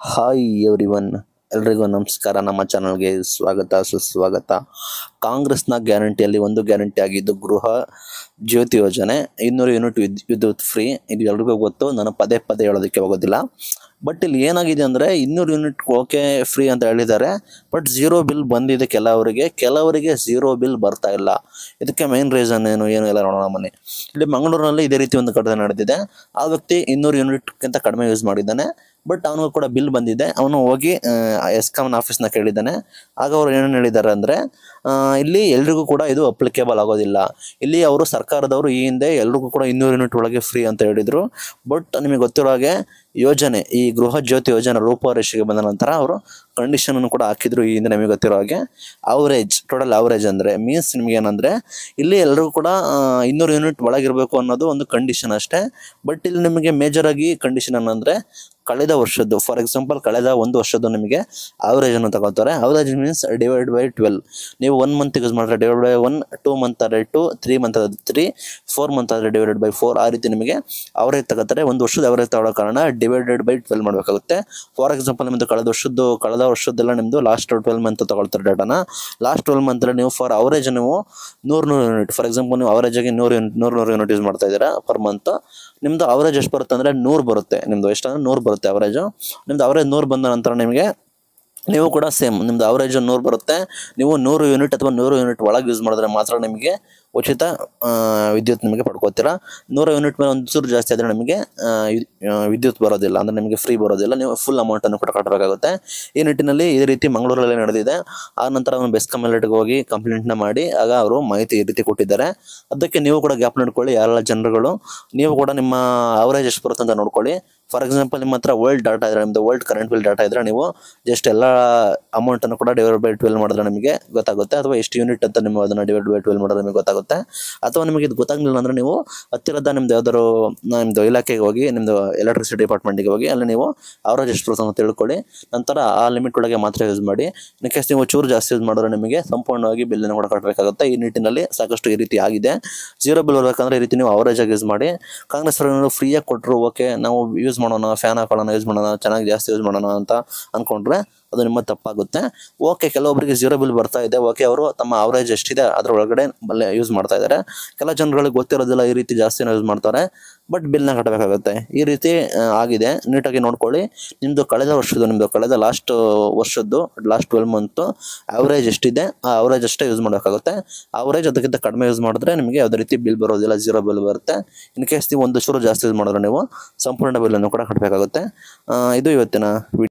hi every one ಎಲ್ರಿಗೂ ನಮಸ್ಕಾರ ನಮ್ಮ ಚಾನಲ್ಗೆ ಸ್ವಾಗತ ಸುಸ್ವಾಗತ ಕಾಂಗ್ರೆಸ್ನ ಗ್ಯಾರಂಟಿಯಲ್ಲಿ ಒಂದು ಗ್ಯಾರಂಟಿ ಆಗಿದ್ದು ಗೃಹ ಜ್ಯೋತಿ ಯೋಜನೆ ಇನ್ನೂರು ಯೂನಿಟ್ ವಿದ್ ವಿದ್ಯುತ್ ಫ್ರೀ ಇದು ಎಲ್ರಿಗೂ ಗೊತ್ತು ನಾನು ಪದೇ ಪದೇ ಹೇಳೋದಕ್ಕೆ ಹೋಗೋದಿಲ್ಲ ಬಟ್ ಇಲ್ಲಿ ಏನಾಗಿದೆ ಅಂದರೆ ಇನ್ನೂರು ಯೂನಿಟ್ ಓಕೆ ಫ್ರೀ ಅಂತ ಹೇಳಿದ್ದಾರೆ ಬಟ್ ಝೀರೋ ಬಿಲ್ ಬಂದಿದೆ ಕೆಲವರಿಗೆ ಕೆಲವರಿಗೆ ಝೀರೋ ಬಿಲ್ ಬರ್ತಾ ಇಲ್ಲ ಇದಕ್ಕೆ ಮೈನ್ ರೀಸನ್ ಏನು ಏನು ಎಲ್ಲ ನೋಡೋಣ ಬನ್ನಿ ಇಲ್ಲಿ ಮಂಗಳೂರಿನಲ್ಲಿ ಇದೇ ರೀತಿ ಒಂದು ಘಟನೆ ನಡೆದಿದೆ ಆ ವ್ಯಕ್ತಿ ಇನ್ನೂರು ಯೂನಿಟ್ಗಿಂತ ಕಡಿಮೆ ಯೂಸ್ ಮಾಡಿದ್ದಾನೆ ಬಟ್ ಅವನಿಗೂ ಕೂಡ ಬಿಲ್ ಬಂದಿದೆ ಅವನು ಹೋಗಿ ಎಸ್ಕಾಮ್ನ ಆಫೀಸ್ನ ಕೇಳಿದ್ದಾನೆ ಆಗ ಅವ್ರು ಏನೇನು ಹೇಳಿದ್ದಾರೆ ಅಂದರೆ ಇಲ್ಲಿ ಎಲ್ರಿಗೂ ಕೂಡ ಇದು ಅಪ್ಲಿಕೇಬಲ್ ಆಗೋದಿಲ್ಲ ಇಲ್ಲಿ ಅವರು ಸರ್ಕಾರದವರು ಈ ಹಿಂದೆ ಎಲ್ರಿಗೂ ಕೂಡ ಇನ್ನೂರು ಯೂನಿಟ್ ಒಳಗೆ ಫ್ರೀ ಅಂತ ಹೇಳಿದರು ಬಟ್ ನಿಮಗೆ ಗೊತ್ತಿರೋ ಹಾಗೆ ಯೋಜನೆ ಈ ಗೃಹ ಜ್ಯೋತಿ ಯೋಜನೆ ರೂಪುರೇಷೆಗೆ ಬಂದ ನಂತರ ಅವರು ಕಂಡೀಷನನ್ನು ಕೂಡ ಹಾಕಿದ್ರು ಈ ಹಿಂದೆ ನಮಗೆ ಗೊತ್ತಿರೋ ಹಾಗೆ ಅವರೇಜ್ ಟೋಟಲ್ ಅವರೇಜ್ ಅಂದರೆ ಮೀನ್ಸ್ ನಿಮ್ಗೆ ಏನಂದರೆ ಇಲ್ಲಿ ಎಲ್ರಿಗೂ ಕೂಡ ಆ, ಇನ್ನೂರು ಯೂನಿಟ್ ಒಳಗಿರಬೇಕು ಅನ್ನೋದು ಒಂದು ಕಂಡೀಷನ್ ಅಷ್ಟೇ ಬಟ್ ಇಲ್ಲಿ ನಿಮಗೆ ಮೇಜರ್ ಆಗಿ ಕಂಡೀಷನ್ ಏನಂದರೆ ಕಳೆದ ವರ್ಷದ್ದು ಫಾರ್ ಎಕ್ಸಾಂಪಲ್ ಕಳೆದ ಒಂದು ವರ್ಷದ್ದು ನಿಮಗೆ ಅವರೇಜ್ ಅನ್ನು ತಗೊಳ್ತಾರೆ average means divide by twelve ನೀವು ಒನ್ ಮಂತ್ ಯೂಸ್ ಮಾಡಿದ್ರೆ divide by one two month ಆದರೆ ಟು ತ್ರೀ ಮಂತ್ ಆದರೆ ತ್ರೀ ಫೋರ್ ಮಂತ್ ಆದರೆ ಡಿವೈಡೆಡ್ ಬೈ ಫೋರ್ ಆ ರೀತಿ ನಿಮಗೆ ಅವರೇಜ್ ತಗೋತಾರೆ ಒಂದು ವರ್ಷದ ಅವರೇಜ್ ತಗೊಳ್ಳೋ ಕಾರಣ ಡಿವೈಡೆಡ್ ಬೈ ಟ್ವೆಲ್ ಮಾಡಬೇಕಾಗುತ್ತೆ ಫಾರ್ ಎಕ್ಸಾಂಪಲ್ ನಿಮ್ಮದು ಕಳೆದ ವರ್ಷದ್ದು ಕಳೆದ ವರ್ಷದ್ದೆಲ್ಲ ನಿಮ್ಮದು ಲಾಸ್ಟ್ ಟ್ವೆಲ್ ಮಂತ್ ತಗೊಳ್ತಾರೆ ಡೇಟಾನ ಲಾಸ್ಟ್ ಟ್ವೆಲ್ ಮಂತಲ್ಲಿ ನೀವು ಫಾರ್ ಅವರೇಜ್ ನೀವು ನೂರು ನೂರು ಯೂನಿಟ್ ಫಾರ್ ಎಕ್ಸಾಂಪಲ್ ನೀವು ಅವರೇಜ್ ಆಗಿ ನೂರು ಯೂನಿಟ್ ನೂರು ನೂರು ಯೂನಿಟ್ ಯೂಸ್ ಮಾಡ್ತಾ ಇದ್ದೀರಾ ಪರ್ ಮಂತ್ ನಿಮ್ಮದು ಅವರೇಜ್ ಎಷ್ಟು ಬರುತ್ತೆ ಅಂದರೆ ನೂರು ಬರುತ್ತೆ ನಿಮ್ಮದು ಎಷ್ಟು ಅಂದರೆ ನೂರು ಬರುತ್ತೆ ಅವರೇಜು ನಿಮ್ಮದು ಅವರೇಜ್ ನೂರು ಬಂದ ನಂತರ ನಿಮಗೆ ನೀವು ಕೂಡ ಸೇಮ್ ನಿಮ್ಮದು ಅವರೇಜ್ ನೂರು ಬರುತ್ತೆ ನೀವು ನೂರು ಯೂನಿಟ್ ಅಥವಾ ನೂರು ಯೂನಿಟ್ ಒಳಗೆ ಯೂಸ್ ಮಾಡಿದ್ರೆ ಮಾತ್ರ ನಿಮಗೆ ಉಚಿತ ಆ, ವಿದ್ಯುತ್ ನಿಮಗೆ ಪಡ್ಕೋತೀರಾ ನೂರು ಯೂನಿಟ್ ಮೇಲೆ ಒಂದು ಚೂರು ಜಾಸ್ತಿ ಆದರೆ ನಿಮಗೆ ಆ, ಇದ್- ಆ, ವಿದ್ಯುತ್ ಬರೋದಿಲ್ಲ ಅಂದರೆ ನಿಮಗೆ ಫ್ರೀ ಬರೋದಿಲ್ಲ ನೀವು ಫುಲ್ ಅಮೌಂಟನ್ನು ಕೂಡ ಕಟ್ಟಬೇಕಾಗುತ್ತೆ ಈ ನಿಟ್ಟಿನಲ್ಲಿ ಇದೇ ರೀತಿ ಮಂಗಳೂರಲ್ಲಿ ನಡೆದಿದೆ ಆ ನಂತರ ಅವನು ಬೆಸ್ಕಾಮ್ ಎಲ್ಟಿಗೆ ಹೋಗಿ ಕಂಪ್ಲೇಂಟ್ನ ಮಾಡಿ ಆಗ ಅವರು ಮಾಹಿತಿ ಈ ರೀತಿ ಕೊಟ್ಟಿದ್ದಾರೆ ಅದಕ್ಕೆ ನೀವು ಕೂಡ ಗ್ಯಾಪ್ ನೋಡ್ಕೊಳ್ಳಿ ಯಾರೆಲ್ಲ ಜನರುಗಳು ನೀವು ಕೂಡ ನಿಮ್ಮ ಅವರೇಜ್ ಎಷ್ಟು ಬರುತ್ತೆ ಅಂತ ನೋಡ್ಕೊಳ್ಳಿ ಫಾರ್ ಎಕ್ಸಾಂಪಲ್ ನಿಮ್ಮ ಹತ್ರ ವರ್ಲ್ಡ್ ಡಾಟಾ ಇದ್ರೆ ನಿಮ್ಮದು ವರ್ಲ್ಡ್ ಕರೆಂಟ್ ಬಿಲ್ ಡಾಟಾ ಇದ್ರೆ ನೀವು ಜಸ್ಟ್ ಎಲ್ಲ ಅಮೌಂಟನ್ನು ಕೂಡ ಡಿವೈಡ್ ಬೈ ಟ್ವೆಲ್ ಮಾಡಿದ್ರೆ ನಿಮಗೆ ಗೊತ್ತಾಗುತ್ತೆ ಅಥವಾ ಎಷ್ಟು ಯೂನಿಟ್ ಅಂತ ನೀವು ಅದನ್ನು ಡಿವೈಡ್ ಬೈ ಟ್ವೆಲ್ ಮಾಡಿದ್ರೆ ನಿಮಗೆ ಗೊತ್ತಾಗುತ್ತೆ ಅಥವಾ ನಿಮಗೆ ಇದು ಗೊತ್ತಾಗಲಿಲ್ಲ ಅಂದರೆ ನೀವು ಹತ್ತಿರದ ನಿಮ್ದು ಯಾವ್ದಾದ್ರು ನಿಮ್ಮದು ಇಲಾಖೆಗೆ ಹೋಗಿ ನಿಮ್ಮದು ಎಲೆಕ್ಟ್ರಿಸಿಟಿ ಡಿಪಾರ್ಟ್ಮೆಂಟಿಗೆ ಹೋಗಿ ಅಲ್ಲಿ ನೀವು ಅವರೇಜ್ ಎಷ್ಟು ಬರುತ್ತೆ ಅಂತ ತಿಳ್ಕೊಳ್ಳಿ ನಂತರ ಆ ಲಿಮಿಟ್ ಒಳಗೆ ಮಾತ್ರ ಯೂಸ್ ಮಾಡಿ ಇನ್ ಕೇಸ್ ನೀವು ಚೂರು ಜಾಸ್ತಿ ಯೂಸ್ ಮಾಡಿದ್ರೆ ನಿಮಗೆ ಸಂಪೂರ್ಣವಾಗಿ ಬಿಲ್ಲನ್ನು ಕೂಡ ಕಟ್ಟಬೇಕಾಗುತ್ತೆ ಈ ನಿಟ್ಟಿನಲ್ಲಿ ಸಾಕಷ್ಟು ಈ ರೀತಿ ಆಗಿದೆ ಜೀರೋ ಬಿಲ್ ಬರಬೇಕಂದ್ರೆ ಈ ರೀತಿ ನೀವು ಅವರೇಜ್ ಆಗಿ ಯೂಸ್ ಮಾಡಿ ಕಾಂಗ್ರೆಸ್ ಅವರು ಫ್ರೀಯಾಗಿ ಕೊಟ್ಟರು ಓಕೆ ನಾವು ಯೂಸ್ ಮಾಡೋಣ ಫ್ಯಾನ್ ಹಾಕೊಳ್ಳೋಣ ಯೂಸ್ ಮಾಡೋಣ ಚೆನ್ನಾಗಿ ಜಾಸ್ತಿ ಯೂಸ್ ಮಾಡೋಣ ಅಂತ ಅಂದ್ಕೊಂಡ್ರೆ ಅದು ನಿಮ್ಮ ತಪ್ಪಾಗುತ್ತೆ ಓಕೆ ಕೆಲವೊಬ್ಬರಿಗೆ ಜೀರೋ ಬಿಲ್ ಬರ್ತಾ ಇದೆ ಓಕೆ ಅವರು ತಮ್ಮ ಅವರೇಜ್ ಎಷ್ಟಿದೆ ಅದರ ಒಳಗಡೆ ಯೂಸ್ ಮಾಡ್ತಾ ಇದ್ದಾರೆ ಕೆಲ ಜನಗಳಿಗೆ ಗೊತ್ತಿರೋದಿಲ್ಲ ಈ ರೀತಿ ಜಾಸ್ತಿನ ಯೂಸ್ ಮಾಡ್ತಾರೆ ಬಟ್ ಬಿಲ್ನ ಕಟ್ಟಬೇಕಾಗುತ್ತೆ ಈ ರೀತಿ ಆ, ಆಗಿದೆ ನೀಟಾಗಿ ನೋಡ್ಕೊಳ್ಳಿ ನಿಮ್ಮದು ಕಳೆದ ವರ್ಷದ್ದು ನಿಮ್ಮದು ಕಳೆದ ಲಾಸ್ಟ್ ವರ್ಷದ್ದು ಲಾಸ್ಟ್ ಟ್ವೆಲ್ ಮಂತು ಅವರೇಜ್ ಎಷ್ಟಿದೆ ಆ ಅವರೇಜ್ ಅಷ್ಟೇ ಯೂಸ್ ಮಾಡಬೇಕಾಗುತ್ತೆ ಅವರೇಜ್ ಅದಕ್ಕಿಂತ ಕಡಿಮೆ ಯೂಸ್ ಮಾಡಿದ್ರೆ ನಿಮಗೆ ಯಾವುದೇ ರೀತಿ ಬಿಲ್ ಬರೋದಿಲ್ಲ ಜೀರೋ ಬಿಲ್ ಬರುತ್ತೆ ಇನ್ ಕೇಸ್ ನೀವು ಒಂದು ಚೂರು ಜಾಸ್ತಿ ಯೂಸ್ ಮಾಡಿದ್ರೆ ನೀವು ಸಂಪೂರ್ಣ ಬಿಲ್ಲನ್ನು ಕೂಡ ಕಟ್ಟಬೇಕಾಗುತ್ತೆ ಆ, ಇದು ಇವತ್ತಿನ ವಿಡಿಯೋ